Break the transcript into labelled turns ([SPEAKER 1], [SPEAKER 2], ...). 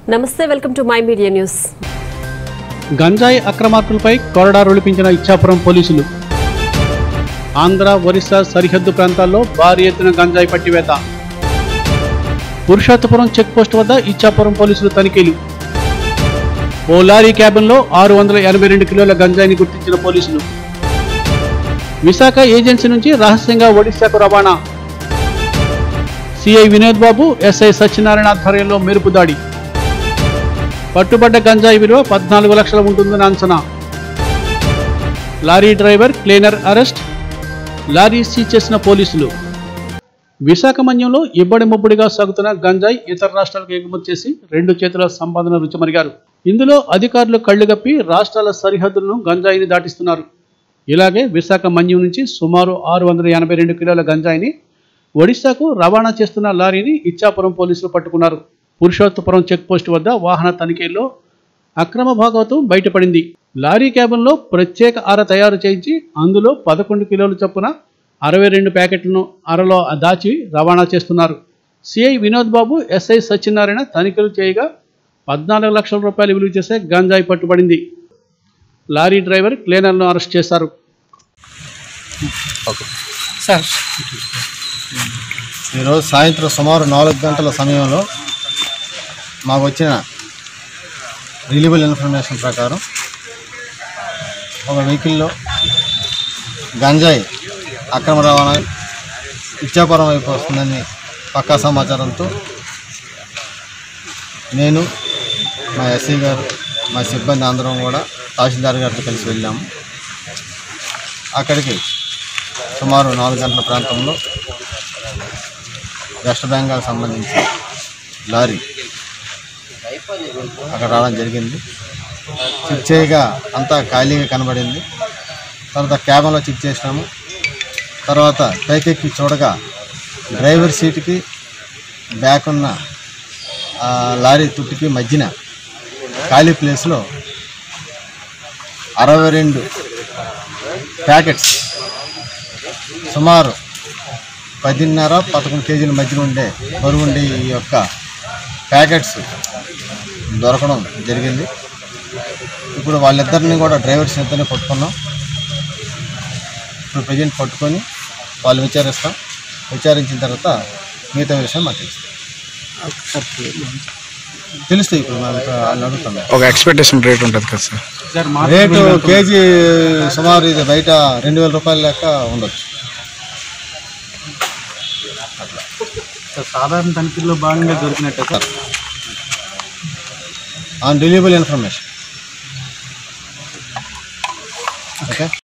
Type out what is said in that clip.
[SPEAKER 1] నమస్తే welcome to my media news
[SPEAKER 2] గంజాయి అక్రమార్కులపై కొరడా రొలిపించిన ఇచ్చాపురం పోలీసులు ఆంధ్ర ఒరిస్సా సరిహద్దు ప్రాంతాల్లో భారీ ఎత్తున గంజాయి పట్టివేత పురుషోత్తపురం చెక్ పోస్ట్ వద్ద ఇచ్చాపురం పోలీసులు తనిఖీలు ఓ లారీ క్యాబిన్లో ఆరు వందల ఎనభై రెండు కిలోల గంజాయిని గుర్తించిన పోలీసులు విశాఖ ఏజెన్సీ నుంచి రహస్యంగా ఒడిశాకు రవాణా సిఐ వినోద్ బాబు ఎస్ఐ సత్యనారాయణ ఆధ్వర్యంలో మెరుపు దాడి పట్టుబడ్డ గంజాయి విలువ పద్నాలుగు లక్షలు ఉంటుందని అంచనా lorry driver cleaner arrest lorry seize చేసిన పోలీసులు విశాఖ మన్యంలో ఇబ్బడి ముబ్బడిగా సాగుతున్న గంజాయి ఇతర రాష్ట్రాలకు ఎగుమతి చేసి రెండు చేతుల సంపాదన రుచిమరిగారు ఇందులో అధికారులు కళ్ళుగప్పి రాష్ట్రాల సరిహద్దులను గంజాయిని దాటిస్తున్నారు ఇలాగే విశాఖ మన్యం నుంచి సుమారు ఆరు వందల ఎనభై రెండు కిలోల గంజాయిని ఒడిశాకు రవాణా చేస్తున్న లారీని ఇచ్చాపురం పోలీసులు పట్టుకున్నారు పురుషోత్తపురం చెక్ పోస్ట్ వద్ద వాహన తనిఖీల్లో అక్రమ భాగవతం బయటపడింది లారీ క్యాబిన్లో ప్రత్యేక అర తయారు చేయించి అందులో పదకొండు కిలోల చొప్పున అరవై రెండు ప్యాకెట్లను అరలో దాచి రవాణా చేస్తున్నారు సిఐ వినోద్ బాబు ఎస్ఐ సత్యనారాయణ తనిఖీలు చేయగా పద్నాలుగు లక్షల రూపాయలు విలువ చేసే గంజాయి పట్టుబడింది లారీ డ్రైవర్ క్లీనర్ను అరెస్ట్ చేశారు
[SPEAKER 3] సార్
[SPEAKER 4] ఈరోజు సాయంత్రం సుమారు నాలుగు గంటల సమయంలో మాకు వచ్చిన రిలీబుల్ ఇన్ఫర్మేషన్ ప్రకారం ఒక వెహికల్లో గంజాయి అక్రమ రవాణా ఇచ్చాపురం వైపు వస్తుందని పక్కా సమాచారంతో నేను మా ఎస్సీ గారు మా సిబ్బంది అందరం కూడా తహసీల్దార్ గారితో కలిసి వెళ్ళాము అక్కడికి సుమారు నాలుగు గంటల ప్రాంతంలో వెస్ట్ బెంగాల్ సంబంధించి లారీ అక్కడ రావడం జరిగింది చెక్ చేయగా అంతా ఖాళీగా కనబడింది తర్వాత క్యాబిన్లో చెక్ చేసినాము తర్వాత పైకెక్కి చూడగా డ్రైవర్ సీటుకి బ్యాక్ ఉన్న ఆ లారీ తుట్టికి మధ్యన ఖాళీ ప్లేస్లో అరవై రెండు ప్యాకెట్స్ సుమారు పదిన్నర పదకొండు కేజీల మధ్యన ఉండే బరువు ఉండే ఈ యొక్క ప్యాకెట్స్ దొరకడం జరిగింది ఇప్పుడు వాళ్ళిద్దరిని కూడా డ్రైవర్స్ ఇద్దరిని పట్టుకున్నాం ఇప్పుడు ప్రజెంట్ పట్టుకొని వాళ్ళు విచారిస్తాం విచారించిన తర్వాత మిగతా విషయం మాకు తెలుస్తుంది తెలుస్తాయి ఇప్పుడు మనం వాళ్ళు అడుగుతున్నాం
[SPEAKER 3] ఒక ఎక్స్పెక్టేషన్ రేట్ ఉంటుంది కదా సార్
[SPEAKER 4] రేటు కేజీ సుమారు ఇది బయట రెండు వేల రూపాయల లెక్క ఉండొచ్చు
[SPEAKER 2] సాధారణ తనిఖీల్లో భాగంగా దొరికినట్టే sir
[SPEAKER 4] on reliable information okay